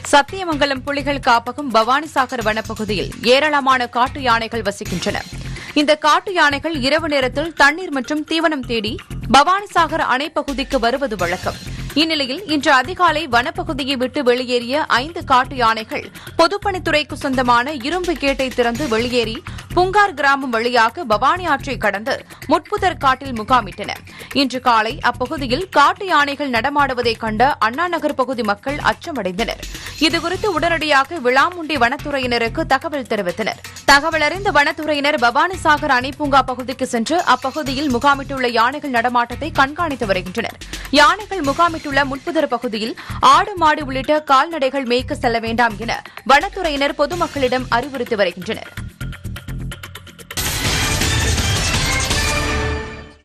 சத்தியமங்கலம் புலிகள் காப்பகம் பவானிசாகர் வனப்பகுதியில் ஏராளமான காட்டு யானைகள் வசிக்கின்றன இந்த காட்டு யானைகள் இரவு நேரத்தில் தண்ணீர் மற்றும் தீவனம் தேடி பவானிசாகர் அணைப்பகுதிக்கு வருவது வழக்கம் இந்நிலையில் இன்று அதிகாலை வனப்பகுதியை விட்டு வெளியேறிய ஐந்து காட்டு யானைகள் பொதுப்பணித்துறைக்கு சொந்தமான இரும்பு கேட்டை திறந்து வெளியேறி புங்கார் கிராமம் வழியாக பவானி ஆற்றை கடந்து முட்புதர் காட்டில் முகாமிட்டன இன்று காலை அப்பகுதியில் காட்டு யானைகள் நடமாடுவதைக் கண்ட அண்ணா நகர் பகுதி மக்கள் அச்சமடைந்தனர் இதுகுறித்து உடனடியாக விளாமுண்டி வனத்துறையினருக்கு தகவல் தெரிவித்தனர் தகவல் அறிந்த வனத்துறையினர் பவானிசாகர் அணைப்பூங்கா பகுதிக்கு சென்று அப்பகுதியில் முகாமிட்டுள்ள யானைகள் நடமாட்டத்தை கண்காணித்து வருகின்றனர் யானைகள் முகாமிட்டுள்ள முட்புதர் பகுதியில் ஆடு மாடு உள்ளிட்ட கால்நடைகள் மேய்க்க செல்ல வேண்டாம் என வனத்துறையினர் பொதுமக்களிடம் அறிவுறுத்தி வருகின்றனர்